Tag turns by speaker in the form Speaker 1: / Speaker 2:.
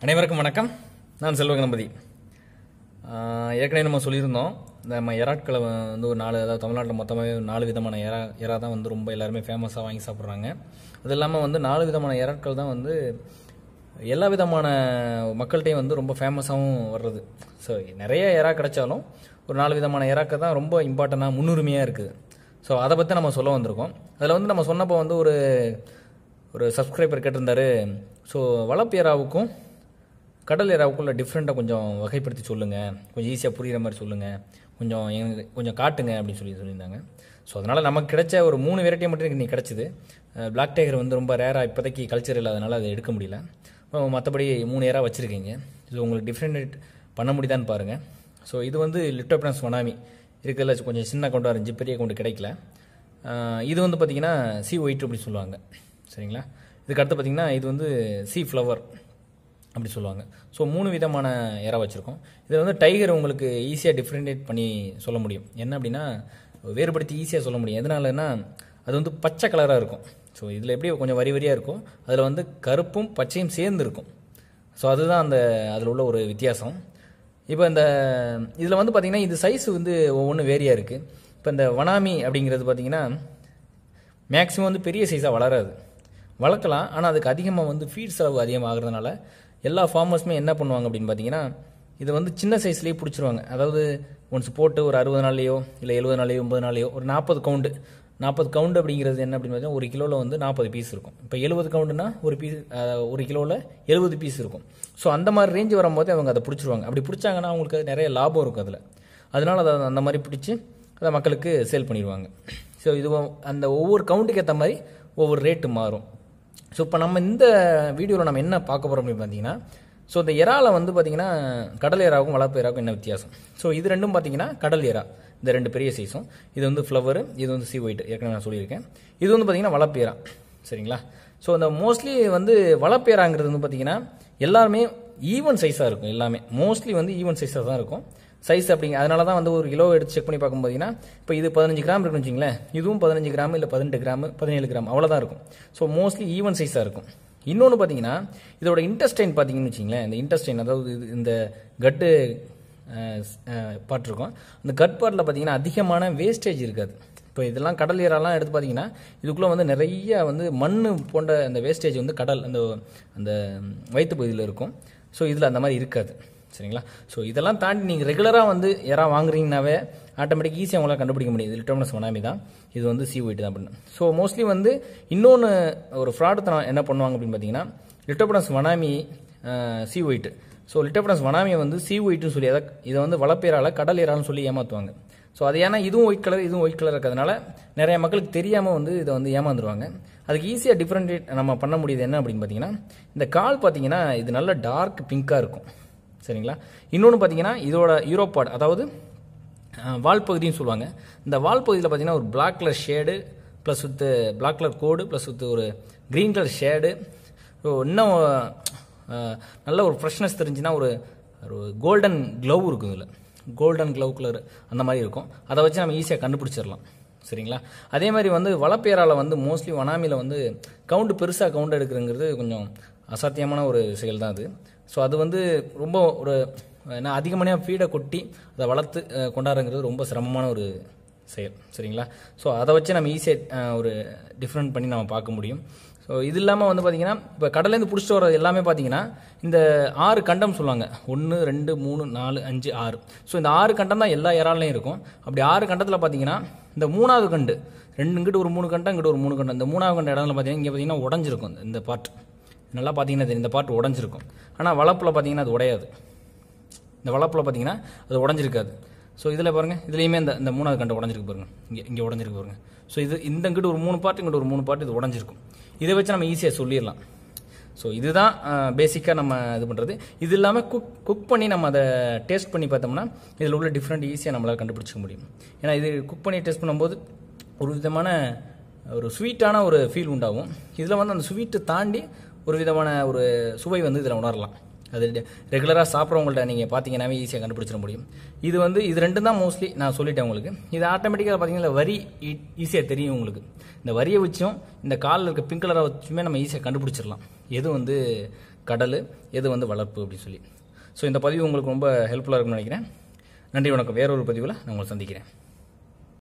Speaker 1: அனைவருக்கும் வணக்கம் நான் செல்வ கணபதி ஆஹ் ஏற்கனவே நம்ம சொல்லியிருந்தோம் இந்த நம்ம எறாட்களை வந்து ஒரு நாலு அதாவது தமிழ்நாட்டில் மொத்தமாகவே நாலு விதமான எறா எறா தான் வந்து ரொம்ப எல்லாருமே ஃபேமஸாக வாங்கி சாப்பிட்றாங்க அது இல்லாமல் வந்து நாலு விதமான எறாட்கள் தான் வந்து எல்லா விதமான மக்கள்கிட்டையும் வந்து ரொம்ப ஃபேமஸாகவும் வர்றது ஸோ நிறைய எறா கிடைச்சாலும் ஒரு நாலு விதமான எறாக்கள் தான் ரொம்ப இம்பார்ட்டண்ட்டாக முன்னுரிமையாக இருக்குது ஸோ அதை பற்றி நம்ம சொல்ல வந்திருக்கோம் அதில் வந்து நம்ம சொன்னப்போ வந்து ஒரு ஒரு சப்ஸ்கிரைபர் கேட்டிருந்தாரு ஸோ வளர்ப்பு எறாவுக்கும் கடல் எறாவுக்குள்ள டிஃப்ரெண்ட்டாக கொஞ்சம் வகைப்படுத்தி சொல்லுங்கள் கொஞ்சம் ஈஸியாக புரிகிற மாதிரி சொல்லுங்கள் கொஞ்சம் எங்களுக்கு கொஞ்சம் காட்டுங்க அப்படின்னு சொல்லி சொல்லியிருந்தாங்க ஸோ அதனால் நமக்கு கிடைச்ச ஒரு மூணு வெரைட்டி மட்டும் எனக்கு இன்னைக்கு கிடச்சிது பிளாக் டைகர் வந்து ரொம்ப ரேராக இப்போதைக்கு கல்ச்சர் இல்லாதனால அதை எடுக்க முடியல அப்புறம் மற்றபடி மூணு ஏரா வச்சுருக்கீங்க இது உங்களுக்கு டிஃப்ரெண்ட் பண்ண முடியுதான்னு பாருங்கள் ஸோ இது வந்து லிட்டோபினஸ் ஒனாமி இருக்கிறதுல கொஞ்சம் சின்ன அக்கௌண்ட்டாக இருந்துச்சு பெரிய அக்கௌண்ட் கிடைக்கல ஆஹ் இது வந்து பார்த்தீங்கன்னா சி ஒயிட் அப்படி சொல்லுவாங்க சரிங்களா இதுக்கு அடுத்து பார்த்தீங்கன்னா இது வந்து சி ஃப்ளவர் அப்படி சொல்லுவாங்க ஸோ மூணு விதமான இறை வச்சுருக்கோம் இதில் வந்து டைகர் உங்களுக்கு ஈஸியாக டிஃப்ரெண்டேட் பண்ணி சொல்ல முடியும் என்ன அப்படின்னா வேறுபடுத்தி ஈஸியாக சொல்ல முடியும் எதனாலன்னா அது வந்து பச்சை கலராக இருக்கும் ஸோ இதில் எப்படி கொஞ்சம் வரி வரியாக இருக்கும் அதில் வந்து கருப்பும் பச்சையும் சேர்ந்து இருக்கும் ஸோ அதுதான் அந்த அதில் உள்ள ஒரு வித்தியாசம் இப்போ இந்த இதில் வந்து பார்த்திங்கன்னா இது சைஸ் வந்து ஒவ்வொன்றும் வேரியாக இருக்குது இப்போ இந்த வனாமி அப்படிங்கிறது பார்த்திங்கன்னா மேக்ஸிமம் வந்து பெரிய சைஸாக வளராது வளர்க்கலாம் ஆனால் அதுக்கு அதிகமாக வந்து ஃபீட் செலவு அதிகமாகிறதுனால எல்லா ஃபார்மர்ஸுமே என்ன பண்ணுவாங்க அப்படின்னு பார்த்தீங்கன்னா இதை வந்து சின்ன சைஸ்லேயே பிடிச்சிருவாங்க அதாவது ஒன்ஸ் போட்டு ஒரு அறுபது நாள்லையோ இல்லை எழுபது நாளையோ ஒன்பது நாளையோ ஒரு நாற்பது கவுண்டு நாற்பது கவுண்டு அப்படிங்கிறது என்ன அப்படின்னு பார்த்தீங்கன்னா ஒரு கிலோவில் வந்து நாற்பது பீஸ் இருக்கும் இப்போ எழுபது கவுண்டுனா ஒரு பீஸ் ஒரு கிலோவில் எழுபது பீஸ் இருக்கும் ஸோ அந்த மாதிரி ரேஞ்ச் வரும்போது அவங்க அதை பிடிச்சிருவாங்க அப்படி பிடிச்சாங்கன்னா அவங்களுக்கு நிறைய லாபம் இருக்கும் அதில் அதனால அதை அந்த மாதிரி பிடிச்சி அதை மக்களுக்கு சேல் பண்ணிடுவாங்க ஸோ இது அந்த ஒவ்வொரு கவுண்ட்டுக்கு ஏற்ற மாதிரி ஒவ்வொரு ரேட்டு மாறும் ஸோ இப்போ நம்ம இந்த வீடியோவில் நம்ம என்ன பார்க்க போகிறோம் அப்படின்னு பார்த்தீங்கன்னா ஸோ இந்த இறால வந்து பார்த்தீங்கன்னா கடல் இறாவுக்கும் வளர்ப்பு இறாவுக்கும் என்ன வித்தியாசம் ஸோ இது ரெண்டும் பார்த்தீங்கன்னா கடல் இறா இந்த ரெண்டு பெரிய சைஸும் இது வந்து ஃப்ளவர் இது வந்து சி ஒயிட் ஏற்கனவே நான் சொல்லியிருக்கேன் இது வந்து பார்த்தீங்கன்னா வளர்ப்பு இறா சரிங்களா ஸோ அந்த மோஸ்ட்லி வந்து வளர்ப்பு இறாங்கிறது வந்து பார்த்தீங்கன்னா எல்லாருமே ஈவன் சைஸாக இருக்கும் எல்லாமே மோஸ்ட்லி வந்து ஈவன் சைஸாக தான் இருக்கும் சைஸ் அப்படிங்க அதனால தான் வந்து ஒரு கிலோ எடுத்து செக் பண்ணி பார்க்கும் பார்த்தீங்கன்னா இப்போ இது பதினஞ்சு கிராம் இருக்குன்னு வச்சிங்களேன் இதுவும் பதினஞ்சு கிராம் இல்லை பதினெட்டு கிராம் பதினேழு கிராம் அவ்வளோதான் இருக்கும் ஸோ மோஸ்ட்லி ஈவன் சைஸாக இருக்கும் இன்னொன்று பார்த்தீங்கன்னா இதோட இன்டெஸ்டைன் பார்த்தீங்கன்னு வச்சிங்களேன் இந்த இன்டெஸ்டைன் அதாவது இது இந்த கட்டு பார்ட் இருக்கும் அந்த கட் பார்ட்டில் பார்த்தீங்கன்னா அதிகமான வேஸ்டேஜ் இருக்காது இப்போ இதெல்லாம் கடல் ஈரெல்லாம் எடுத்து பார்த்தீங்கன்னா இதுக்குள்ளே வந்து நிறைய வந்து மண் போன்ற அந்த வேஸ்டேஜ் வந்து கடல் அந்த அந்த வயிற்று பகுதியில் இருக்கும் ஸோ இதில் அந்த மாதிரி இருக்காது சரிங்களா ஸோ இதெல்லாம் தாண்டி நீங்கள் ரெகுலராக வந்து யாராவது வாங்குறீங்கனாவே ஆட்டோமேட்டிக் ஈஸியாக உங்களால் கண்டுபிடிக்க முடியுது லிட்டோமனஸ் ஒனாமி தான் இது வந்து சி ஒயிட் தான் பண்ணும் ஸோ மோஸ்ட்லி வந்து இன்னொன்று ஒரு ஃப்ராடு என்ன பண்ணுவாங்க அப்படின்னு பார்த்தீங்கன்னா Litopenaeus vannamei C white so Litopenaeus வனாமியை வந்து சி ஒயிட்னு சொல்லி அதை இதை வந்து வளப்பேரால் கடல் ஏறான்னு சொல்லி ஏமாற்றுவாங்க ஸோ அது ஏன்னா இதுவும் ஒயிட் கலர் இதுவும் ஒயிட் கலர் இருக்கிறதுனால நிறைய மக்களுக்கு தெரியாமல் வந்து இதை வந்து ஏமாந்துருவாங்க அதுக்கு ஈஸியாக டிஃப்ரெண்ட் நம்ம பண்ண முடியுது என்ன அப்படின்னு பார்த்தீங்கன்னா இந்த கால் பார்த்தீங்கன்னா இது நல்ல டார்க் பிங்காக இருக்கும் சரிங்களா இன்னொன்று பார்த்தீங்கன்னா இதோட யூரோப்பாட் அதாவது வால் பகுதின்னு சொல்லுவாங்க இந்த வால் பகுதியில் பார்த்தீங்கன்னா ஒரு black colour shade plus with black colour கோடு ப்ளஸ் வித் ஒரு க்ரீன் கலர் ஷேடு ஸோ இன்னும் நல்ல ஒரு ஃப்ரெஷ்னஸ் தெரிஞ்சுன்னா ஒரு ஒரு கோல்டன் க்ளவ் இருக்கும் இதில் கோல்டன் க்ளவ் கலர் அந்த மாதிரி இருக்கும் அதை வச்சு நம்ம ஈஸியாக கண்டுபிடிச்சிடலாம் சரிங்களா அதே மாதிரி வந்து வளப்பேரால் வந்து மோஸ்ட்லி வனாமியில் வந்து கவுண்ட் பெருசாக கவுண்ட் எடுக்கிறங்கிறது கொஞ்சம் அசாத்தியமான ஒரு செயல் தான் அது ஸோ அது வந்து ரொம்ப ஒரு என்ன அதிகமான ஃபீடை கொட்டி அதை வளர்த்து கொண்டாடுங்கிறது ரொம்ப சிரமமான ஒரு செயல் சரிங்களா ஸோ அதை வச்சு நம்ம ஈஸியாக ஒரு டிஃப்ரெண்ட் பண்ணி நம்ம பார்க்க முடியும் ஸோ இது இல்லாமல் வந்து பார்த்தீங்கன்னா இப்போ கடலேருந்து பிடிச்சிட்டு வர எல்லாமே பார்த்தீங்கன்னா இந்த ஆறு கண்டம் சொல்லுவாங்க ஒன்று ரெண்டு மூணு நாலு அஞ்சு ஆறு ஸோ இந்த ஆறு கண்டம் தான் எல்லா இறாலையும் இருக்கும் அப்படி ஆறு கண்டத்தில் பார்த்தீங்கன்னா இந்த மூணாவது கண்டு ரெண்டு இங்கிட்ட ஒரு மூணு கண்டம் இங்கிட்ட ஒரு மூணு கண்டம் இந்த மூணாவது கண்ட இடத்துல பார்த்தீங்கன்னா இங்கே பார்த்தீங்கன்னா உடஞ்சிருக்கும் இந்த பார்ட் நல்லா பார்த்தீங்கன்னா இந்த பார்ட் உடஞ்சிருக்கும் ஆனால் வளப்பில் பார்த்தீங்கன்னா அது உடையாது இந்த வளப்பில் பார்த்தீங்கன்னா அது உடஞ்சிருக்காது ஸோ இதில் பாருங்கள் இதுலேயுமே இந்த இந்த மூணாவது கண்டை உடஞ்சிருக்கு பாருங்கள் இங்கே இங்கே உடஞ்சிருக்கு பாருங்கள் ஸோ இது இந்த இங்கிட்ட ஒரு மூணு பார்ட் இங்கிட்ட ஒரு மூணு பார்ட் இது உடஞ்சிருக்கும் இதை வச்சு நம்ம ஈஸியாக சொல்லிடலாம் ஸோ இதுதான் பேசிக்காக நம்ம இது பண்ணுறது இது இல்லாமல் குக் குக் பண்ணி நம்ம அதை டேஸ்ட் பண்ணி பார்த்தோம்னா இதில் உள்ள டிஃப்ரெண்ட் ஈஸியாக நம்மளால் கண்டுபிடிச்சிக்க முடியும் ஏன்னா இது குக் பண்ணி டேஸ்ட் பண்ணும்போது ஒரு விதமான ஒரு ஸ்வீட்டான ஒரு ஃபீல் உண்டாகும் இதில் வந்து அந்த ஸ்வீட்டை தாண்டி ஒரு விதமான ஒரு சுவை வந்து இதில் உணரலாம் அது ரெகுலராக சாப்பிட்றவங்கள்ட்ட நீங்கள் பார்த்தீங்கன்னாவே ஈஸியாக கண்டுபிடிச்சிட முடியும் இது வந்து இது ரெண்டும் தான் மோஸ்ட்லி நான் சொல்லிட்டேன் உங்களுக்கு இது ஆட்டோமேட்டிக்காக பார்த்தீங்கன்னா வரி ஈஸியாக தெரியும் உங்களுக்கு இந்த வரியை வச்சும் இந்த காலில் இருக்க பிங்க் கலரை வச்சுமே நம்ம ஈஸியாக கண்டுபிடிச்சிடலாம் எது வந்து கடல் எது வந்து வளர்ப்பு அப்படின்னு சொல்லி ஸோ இந்த பதிவு உங்களுக்கு ரொம்ப ஹெல்ப்ஃபுல்லாக இருக்கும்னு நினைக்கிறேன் நன்றி வணக்கம் வேறொரு பதிவில் நான் உங்களை சந்திக்கிறேன்